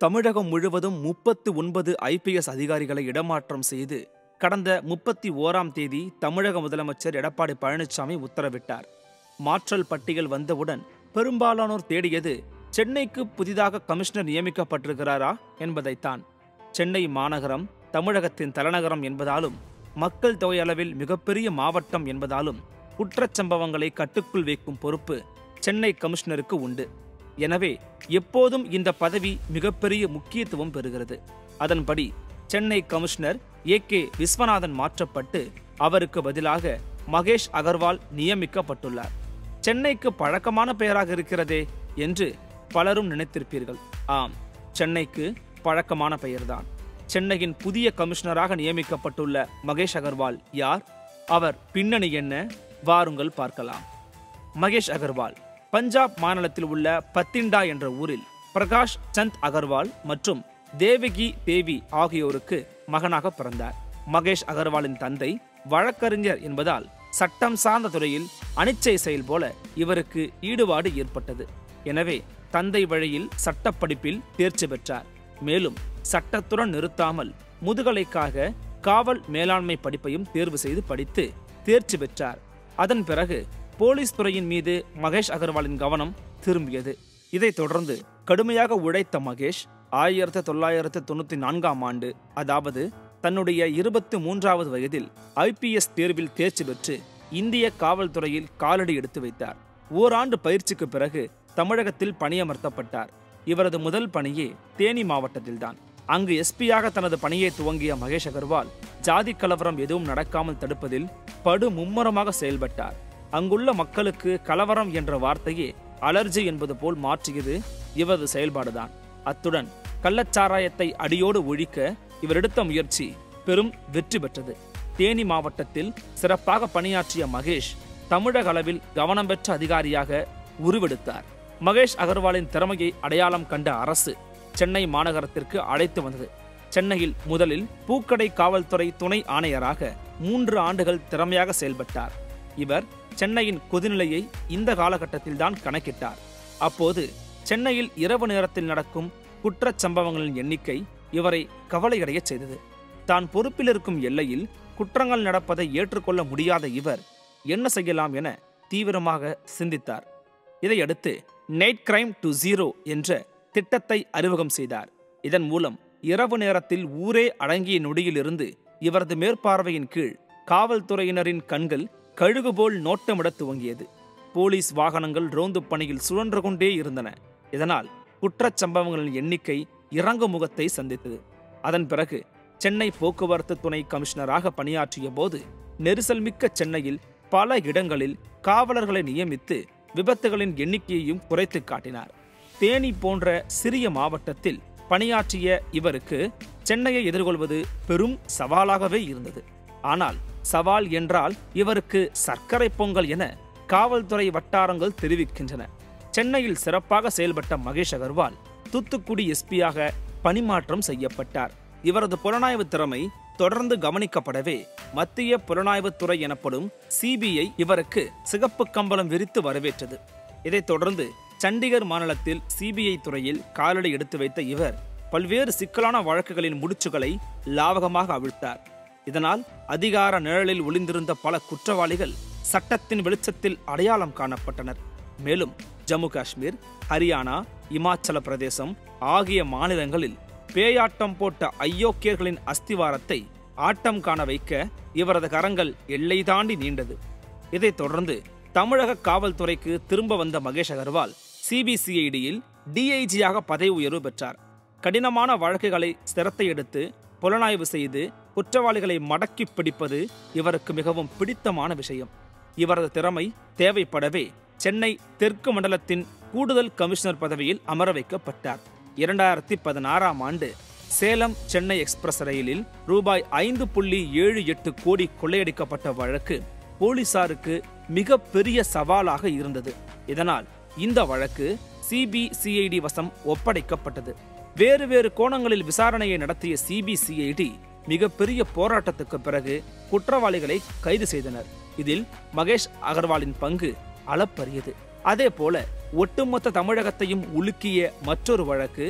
தமிழகம் முழுவதும் முப்பத்து ஒன்பது ஐபிஎஸ் அதிகாரிகளை இடமாற்றம் செய்து கடந்த முப்பத்தி ஓராம் தேதி தமிழக முதலமைச்சர் எடப்பாடி பழனிசாமி உத்தரவிட்டார் மாற்றல் பட்டியல் வந்தவுடன் பெரும்பாலானோர் தேடியது சென்னைக்கு புதிதாக கமிஷனர் நியமிக்கப்பட்டிருக்கிறாரா என்பதைத்தான் சென்னை மாநகரம் தமிழகத்தின் தலைநகரம் என்பதாலும் மக்கள் தொகை அளவில் மிகப்பெரிய மாவட்டம் என்பதாலும் குற்றச்சம்பவங்களை கட்டுக்குள் வைக்கும் பொறுப்பு சென்னை கமிஷனருக்கு உண்டு எனவே எப்போதும் இந்த பதவி மிகப்பெரிய முக்கியத்துவம் பெறுகிறது அதன்படி Chennai commissioner A K Viswanathan மாற்றப்பட்டு அவருக்கு பதிலாக மகேஷ் அகர்வால் நியமிக்கப்பட்டுள்ளார் சென்னைக்கு பழக்கமான பெயராக இருக்கிறதே என்று பலரும் நினைத்திருப்பீர்கள் ஆம் சென்னைக்கு பழக்கமான பெயர்தான் சென்னையின் புதிய கமிஷனராக நியமிக்கப்பட்டுள்ள மகேஷ் அகர்வால் யார் அவர் பின்னணி என்ன வாருங்கள் பார்க்கலாம் மகேஷ் அகர்வால் பஞ்சாப் மாநிலத்தில் உள்ள பத்திண்டா என்ற ஊரில் பிரகாஷ் சந்த் அகர்வால் மற்றும் தேவகி தேவி ஆகியோருக்கு மகனாக பிறந்தார் மகேஷ் அகர்வாலின் தந்தை வழக்கறிஞர் என்பதால் சட்டம் சார்ந்த துறையில் அனிச்சை செயல் போல இவருக்கு ஈடுபாடு ஏற்பட்டது எனவே தந்தை வழியில் சட்டப்படிப்பில் தேர்ச்சி பெற்றார் மேலும் சட்டத்துடன் நிறுத்தாமல் முதுகலைக்காக காவல் மேலாண்மை படிப்பையும் தேர்வு செய்து படித்து தேர்ச்சி பெற்றார் அதன் பிறகு போலீஸ் துறையின் மீது மகேஷ் அகர்வாலின் கவனம் திரும்பியது இதைத் தொடர்ந்து கடுமையாக உழைத்த மகேஷ் ஆயிரத்தி தொள்ளாயிரத்து தொண்ணூற்றி நான்காம் ஆண்டு அதாவது தன்னுடைய இருபத்தி மூன்றாவது வயதில் ஐபிஎஸ் தேர்வில் தேர்ச்சி பெற்று இந்திய காவல்துறையில் காலடி எடுத்து வைத்தார் ஓராண்டு பயிற்சிக்கு பிறகு தமிழகத்தில் பணியமர்த்தப்பட்டார் இவரது முதல் பணியே தேனி மாவட்டத்தில்தான் அங்கு எஸ்பியாக தனது பணியை துவங்கிய மகேஷ் அகர்வால் ஜாதி கலவரம் எதுவும் நடக்காமல் தடுப்பதில் படு மும்முரமாக செயல்பட்டார் அங்குள்ள மக்களுக்கு கலவரம் என்ற வார்த்தையே அலர்ஜி என்பது போல் மாற்றியது இவரது செயல்பாடுதான் அத்துடன் கள்ளச்சாராயத்தை அடியோடு ஒழிக்க இவர் எடுத்த முயற்சி பெரும் வெற்றி பெற்றது தேனி மாவட்டத்தில் சிறப்பாக பணியாற்றிய மகேஷ் தமிழக அளவில் கவனம் பெற்ற அதிகாரியாக உருவெடுத்தார் மகேஷ் அகர்வாலின் திறமையை அடையாளம் கண்ட அரசு சென்னை மாநகரத்திற்கு அழைத்து வந்தது சென்னையில் முதலில் பூக்கடை காவல்துறை துணை ஆணையராக மூன்று ஆண்டுகள் திறமையாக செயல்பட்டார் இவர் சென்னையின் கொதிநிலையை இந்த காலகட்டத்தில்தான் கணக்கிட்டார் அப்போது சென்னையில் இரவு நேரத்தில் நடக்கும் குற்றச் சம்பவங்களின் எண்ணிக்கை இவரை கவலையடையச் செய்தது தான் பொறுப்பில் இருக்கும் எல்லையில் குற்றங்கள் நடப்பதை ஏற்றுக்கொள்ள முடியாத இவர் என்ன செய்யலாம் என தீவிரமாக சிந்தித்தார் இதையடுத்து நைட் கிரைம் டு ஜீரோ என்ற திட்டத்தை அறிமுகம் செய்தார் இதன் மூலம் இரவு நேரத்தில் ஊரே அடங்கிய நொடியிலிருந்து இவரது மேற்பார்வையின் கீழ் காவல்துறையினரின் கண்கள் கழுகு போல் நோட்டமிடத் துவங்கியது போலீஸ் வாகனங்கள் ரோந்து பணியில் சுழன்று கொண்டே இருந்தன இதனால் குற்றச் சம்பவங்களின் எண்ணிக்கை இறங்கு முகத்தை சந்தித்தது அதன் பிறகு சென்னை போக்குவரத்து துணை கமிஷனராக பணியாற்றிய போது நெரிசல் மிக்க சென்னையில் பல இடங்களில் காவலர்களை நியமித்து விபத்துகளின் எண்ணிக்கையையும் குறைத்து காட்டினார் தேனி போன்ற சிறிய மாவட்டத்தில் பணியாற்றிய இவருக்கு சென்னையை எதிர்கொள்வது பெரும் சவாலாகவே இருந்தது ஆனால் சவால் என்றால் இவருக்கு சர்க்கரை பொங்கல் என காவல்துறை வட்டாரங்கள் தெரிவிக்கின்றன சென்னையில் சிறப்பாக செயல்பட்ட மகேஷ் அகர்வால் தூத்துக்குடி எஸ்பியாக பணிமாற்றம் செய்யப்பட்டார் இவரது புலனாய்வு திறமை தொடர்ந்து கவனிக்கப்படவே மத்திய புலனாய்வுத் துறை எனப்படும் சிபிஐ இவருக்கு சிகப்பு கம்பளம் விரித்து வரவேற்றது இதைத் தொடர்ந்து சண்டிகர் மாநிலத்தில் சிபிஐ துறையில் காலடி எடுத்து வைத்த இவர் பல்வேறு சிக்கலான வழக்குகளின் முடிச்சுகளை லாவகமாக அவிழ்த்தார் இதனால் அதிகார நிழலில் ஒளிந்திருந்த பல குற்றவாளிகள் சட்டத்தின் வெளிச்சத்தில் அடையாளம் காணப்பட்டனர் மேலும் ஜம்மு காஷ்மீர் ஹரியானா இமாச்சல பிரதேசம் ஆகிய மாநிலங்களில் பேயாட்டம் போட்ட ஐயோக்கியர்களின் அஸ்திவாரத்தை ஆட்டம் காண வைக்க இவரது கரங்கள் எல்லை தாண்டி நீண்டது இதைத் தொடர்ந்து தமிழக காவல்துறைக்கு திரும்ப வந்த மகேஷ் அகர்வால் சிபிசிஐடியில் டிஐஜியாக பதவி உயர்வு பெற்றார் கடினமான வழக்குகளை சிரத்தை எடுத்து புலனாய்வு செய்து குற்றவாளிகளை மடக்கி பிடிப்பது இவருக்கு மிகவும் பிடித்தமான விஷயம் இவரது திறமை தேவைப்படவே சென்னை தெற்கு மண்டலத்தின் கூடுதல் கமிஷனர் பதவியில் அமர வைக்கப்பட்டார் இரண்டாயிரத்தி பதினாறாம் ஆண்டு சேலம் சென்னை எக்ஸ்பிரஸ் ரயிலில் ரூபாய் ஐந்து புள்ளி ஏழு எட்டு கோடி கொள்ளையடிக்கப்பட்ட வழக்கு போலீசாருக்கு மிக பெரிய சவாலாக இருந்தது இதனால் இந்த வழக்கு சிபிசிஐடி வசம் ஒப்படைக்கப்பட்டது வேறு வேறு கோணங்களில் விசாரணையை நடத்திய சிபிசிஐடி மிகப்பெரிய போராட்டத்துக்கு பிறகு குற்றவாளிகளை கைது செய்தனர் இதில் மகேஷ் அகர்வாலின் பங்கு அளப்பரியது அதே போல ஒட்டுமொத்த தமிழகத்தையும் உலுக்கிய மற்றொரு வழக்கு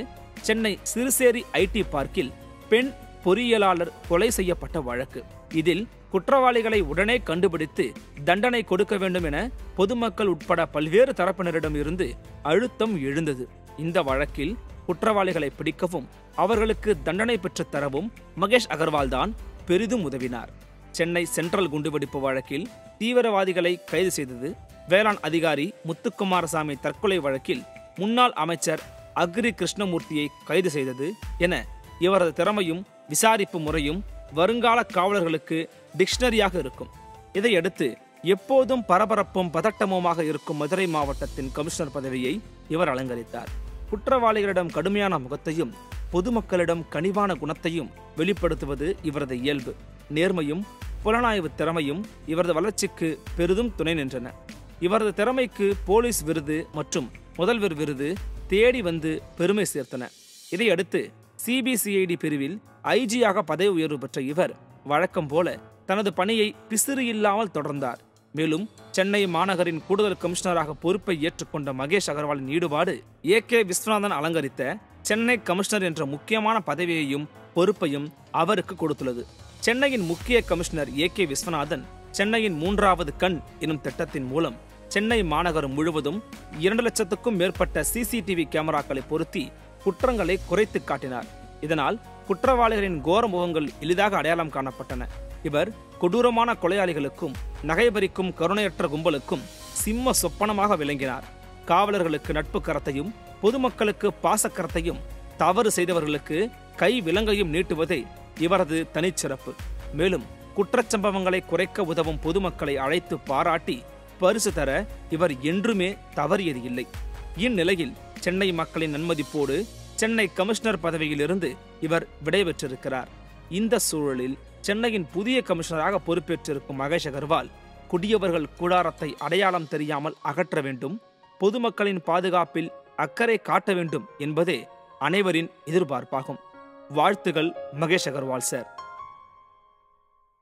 சென்னை சிறுசேரி ஐடி பார்க்கில் பெண் பொறியியலாளர் கொலை செய்யப்பட்ட வழக்கு இதில் குற்றவாளிகளை உடனே கண்டுபிடித்து தண்டனை கொடுக்க வேண்டும் என பொதுமக்கள் உட்பட பல்வேறு தரப்பினரிடம் இருந்து அழுத்தம் எழுந்தது இந்த வழக்கில் குற்றவாளிகளை பிடிக்கவும் அவர்களுக்கு தண்டனை பெற்றுத் தரவும் மகேஷ் அகர்வால் தான் பெரிதும் உதவினார் சென்னை சென்ட்ரல் குண்டுவெடிப்பு வழக்கில் தீவிரவாதிகளை கைது செய்தது வேளாண் அதிகாரி முத்துக்குமாரசாமி தற்கொலை வழக்கில் முன்னாள் அமைச்சர் அக்ரி கிருஷ்ணமூர்த்தியை கைது செய்தது என இவரது திறமையும் விசாரிப்பு முறையும் வருங்கால காவலர்களுக்கு டிக்ஷனரியாக இருக்கும் இதையடுத்து எப்போதும் பரபரப்பும் பதட்டமுமாக இருக்கும் மதுரை மாவட்டத்தின் கமிஷனர் பதவியை இவர் அலங்கரித்தார் குற்றவாளிகளிடம் கடுமையான முகத்தையும் பொதுமக்களிடம் கனிவான குணத்தையும் வெளிப்படுத்துவது இவரது இயல்பு நேர்மையும் புலனாய்வு திறமையும் இவரது வளர்ச்சிக்கு பெரிதும் துணை நின்றன இவரது திறமைக்கு போலீஸ் விருது மற்றும் முதல்வர் விருது தேடி வந்து பெருமை சேர்த்தன இதையடுத்து சிபிசிஐடி பிரிவில் ஐஜியாக பதவி உயர்வு பெற்ற இவர் வழக்கம் போல தனது பணியை பிசிறு இல்லாமல் தொடர்ந்தார் மேலும் சென்னை மாநகரின் கூடுதல் கமிஷனராக பொறுப்பை ஏற்றுக்கொண்ட மகேஷ் அகர்வாலின் ஈடுபாடு ஏ கே விஸ்வநாதன் அலங்கரித்த சென்னை கமிஷனர் என்ற முக்கியமான பதவியையும் பொறுப்பையும் அவருக்கு கொடுத்துள்ளது சென்னையின் முக்கிய கமிஷனர் ஏ கே விஸ்வநாதன் சென்னையின் மூன்றாவது கண் எனும் திட்டத்தின் மூலம் சென்னை மாநகரம் முழுவதும் இரண்டு லட்சத்துக்கும் மேற்பட்ட சிசிடிவி கேமராக்களை பொருத்தி குற்றங்களை குறைத்து காட்டினார் இதனால் குற்றவாளிகளின் கோர முகங்கள் எளிதாக அடையாளம் காணப்பட்டன இவர் கொடூரமான கொலையாளிகளுக்கும் நகைபறிக்கும் கருணையற்ற கும்பலுக்கும் சிம்ம சொப்பனமாக விளங்கினார் காவலர்களுக்கு நட்பு கரத்தையும் பொதுமக்களுக்கு பாசக்கரத்தையும் தவறு செய்தவர்களுக்கு கை விலங்கையும் நீட்டுவதே இவரது தனிச்சிறப்பு மேலும் குற்றச்சம்பவங்களை குறைக்க உதவும் பொதுமக்களை அழைத்து பாராட்டி பரிசு தர இவர் என்றுமே தவறியது இல்லை இந்நிலையில் சென்னை மக்களின் நன்மதிப்போடு சென்னை கமிஷனர் பதவியிலிருந்து இவர் விடைபெற்றிருக்கிறார் இந்த சூழலில் சென்னையின் புதிய கமிஷனராக பொறுப்பேற்றிருக்கும் மகேஷ் அகர்வால் குடியவர்கள் கூடாரத்தை அடையாளம் தெரியாமல் அகற்ற வேண்டும் பொதுமக்களின் பாதுகாப்பில் அக்கறை காட்ட வேண்டும் என்பதே அனைவரின் எதிர்பார்ப்பாகும் வாழ்த்துகள் மகேஷ் அகர்வால் சார்